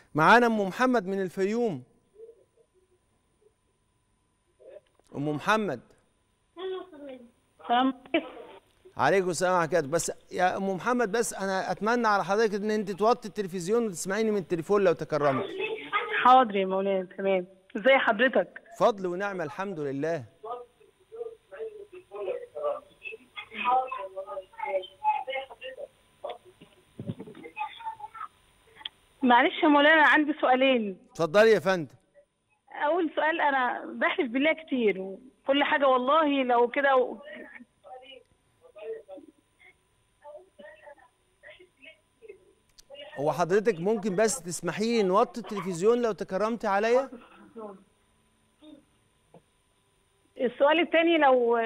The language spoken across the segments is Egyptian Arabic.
معانا ام محمد من الفيوم ام محمد السلام عليكم عليكم السلام ورحمه الله وبركاته. بس يا ام محمد بس انا اتمنى على حضرتك ان انت توطي التلفزيون وتسمعيني من التليفون لو تكرمت حاضر يا مولانا تمام ازي حضرتك فضل ونعمه الحمد لله معلش يا مولانا عندي سؤالين اتفضلي يا فندم اول سؤال انا بحلف بالله كتير وكل حاجه والله لو كده و... هو حضرتك ممكن بس تسمحي لي نوطي التلفزيون لو تكرمتي عليا السؤال التاني لو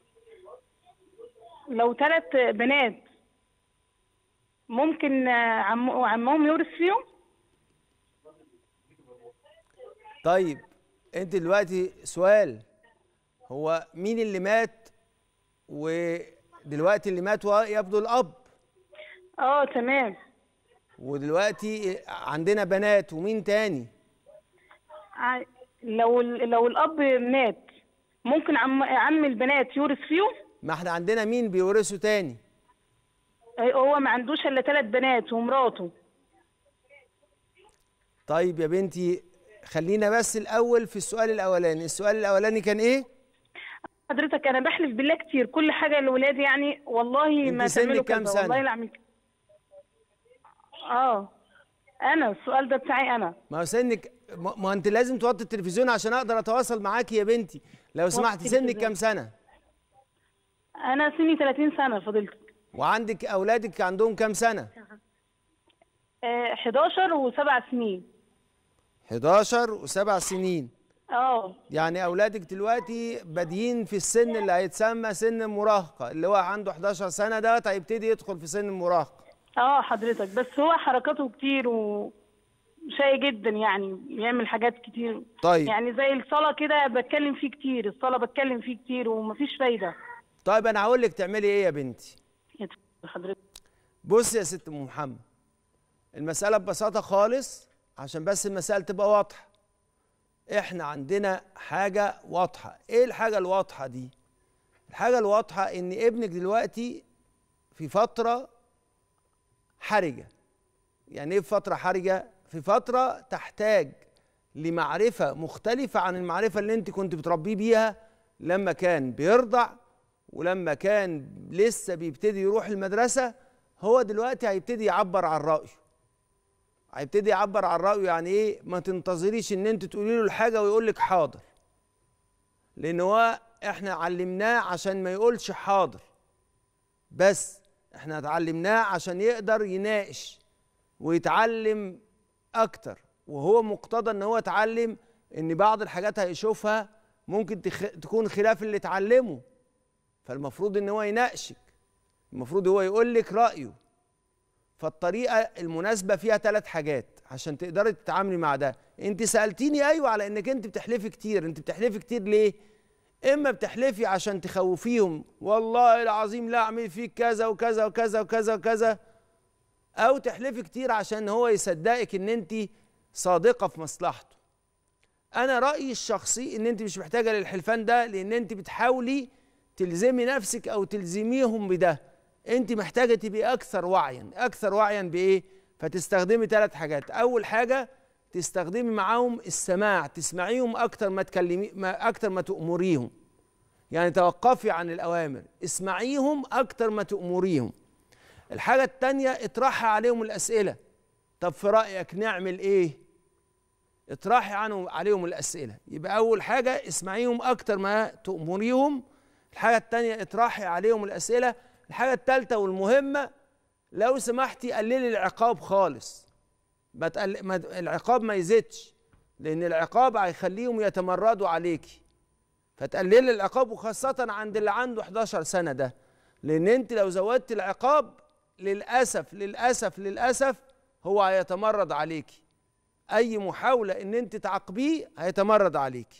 لو ثلاث بنات ممكن عم... عمهم يورث فيهم طيب انت دلوقتي سؤال هو مين اللي مات ودلوقتي اللي مات هو يبدو الاب اه تمام ودلوقتي عندنا بنات ومين تاني ع- لو ال- لو الاب مات ممكن عم عم البنات يورث فيهم ما احنا عندنا مين بيورثوا تاني هو ما عندوش الا ثلاث بنات ومراته طيب يا بنتي خلينا بس الاول في السؤال الاولاني السؤال الاولاني كان ايه حضرتك انا بحلف بالله كتير كل حاجه لاولادي يعني والله انت ما سنك تعملوا كام كذا سنة؟ والله لا اعمل كذا. اه انا السؤال ده بتاعي انا ما هو سنك ما ما انت لازم توطي التلفزيون عشان اقدر اتواصل معاكي يا بنتي لو سمحتي سنك التلفزيون. كام سنه انا سني 30 سنه فضيلتك وعندك اولادك عندهم كام سنه آه 11 وسبع سنين 11 وسبع سنين اه يعني اولادك دلوقتي بادئين في السن اللي هيتسمى سن المراهقه اللي هو عنده 11 سنه دوت هيبتدي يدخل في سن المراهقه اه حضرتك بس هو حركاته كتير و شقي جدا يعني بيعمل حاجات كتير طيب يعني زي الصلاة كده بتكلم فيه كتير الصلاة بتكلم فيه كتير ومفيش فايدة طيب انا هقول لك تعملي ايه يا بنتي اتفضل حضرتك بص يا ست ام محمد المساله ببساطه خالص عشان بس المسائل تبقى واضحه احنا عندنا حاجه واضحه ايه الحاجه الواضحه دي الحاجه الواضحه ان ابنك دلوقتي في فتره حرجه يعني ايه في فتره حرجه في فتره تحتاج لمعرفه مختلفه عن المعرفه اللي انت كنت بتربيه بيها لما كان بيرضع ولما كان لسه بيبتدي يروح المدرسه هو دلوقتي هيبتدي يعبر عن رايه هيبتدي يعبر عن رايه يعني ايه ما تنتظريش ان انت تقولي له الحاجه ويقول لك حاضر لان هو احنا علمناه عشان ما يقولش حاضر بس احنا اتعلمناه عشان يقدر يناقش ويتعلم اكتر وهو مقتضى ان هو اتعلم ان بعض الحاجات هيشوفها ممكن تخ... تكون خلاف اللي اتعلمه فالمفروض ان هو يناقشك المفروض هو يقول لك رايه فالطريقه المناسبه فيها ثلاث حاجات عشان تقدري تتعاملي مع ده انت سالتيني ايوه على انك انت بتحلفي كتير انت بتحلفي كتير ليه اما بتحلفي عشان تخوفيهم والله العظيم لا اعمل فيك كذا وكذا وكذا وكذا وكذا او تحلفي كتير عشان هو يصدقك ان انت صادقه في مصلحته انا رايي الشخصي ان انت مش محتاجه للحلفان ده لان انت بتحاولي تلزمي نفسك او تلزميهم بده انت محتاجه تبقي اكثر وعيا اكثر وعيا بايه فتستخدمي ثلاث حاجات اول حاجه تستخدمي معاهم السماع تسمعيهم اكتر ما تكلمي ما اكتر ما تأمريهم يعني توقفي عن الاوامر اسمعيهم اكتر ما تأمريهم الحاجه الثانيه اطرحي عليهم الاسئله طب في رايك نعمل ايه اطرحي عنهم عليهم الاسئله يبقى اول حاجه اسمعيهم اكتر ما تأمريهم الحاجه الثانيه اطرحي عليهم الاسئله الحاجه الثالثه والمهمه لو سمحتي قللي العقاب خالص ما تقل... ما... العقاب ما يزيدش لان العقاب هيخليهم يتمردوا عليكي فتقللي العقاب وخاصه عند اللي عنده 11 سنه ده لان انت لو زودت العقاب للاسف للاسف للاسف هو هيتمرد عليكي اي محاوله ان انت تعاقبيه هيتمرد عليكي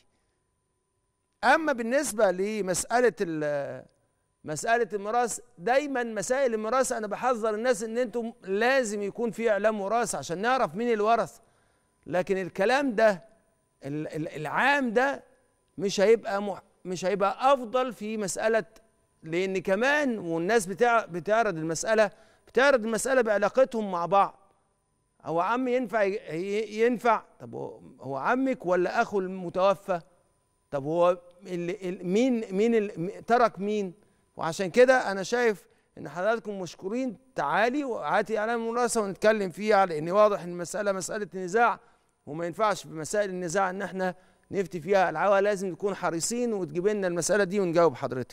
اما بالنسبه لمساله ال- مساله الميراث دايما مسائل الميراث انا بحذر الناس ان انتم لازم يكون في اعلام وراثه عشان نعرف مين الورث لكن الكلام ده ال- ال- العام ده مش هيبقى مح- مش هيبقى افضل في مساله لان كمان والناس بتع- بتعرض المساله بتعرض المساله بعلاقتهم مع بعض هو عم ينفع ي- ي- ينفع طب هو- هو عمك ولا اخو المتوفى طب هو ال- ال- مين مين ال- ترك مين وعشان كده انا شايف ان حضراتكم مشكورين تعالي وهاتي اعلام مناقصه ونتكلم فيها لان واضح ان المساله مساله نزاع وما ينفعش في مسائل النزاع ان احنا نفتي فيها العوا لازم نكون حريصين وتجيب لنا المساله دي ونجاوب حضرتك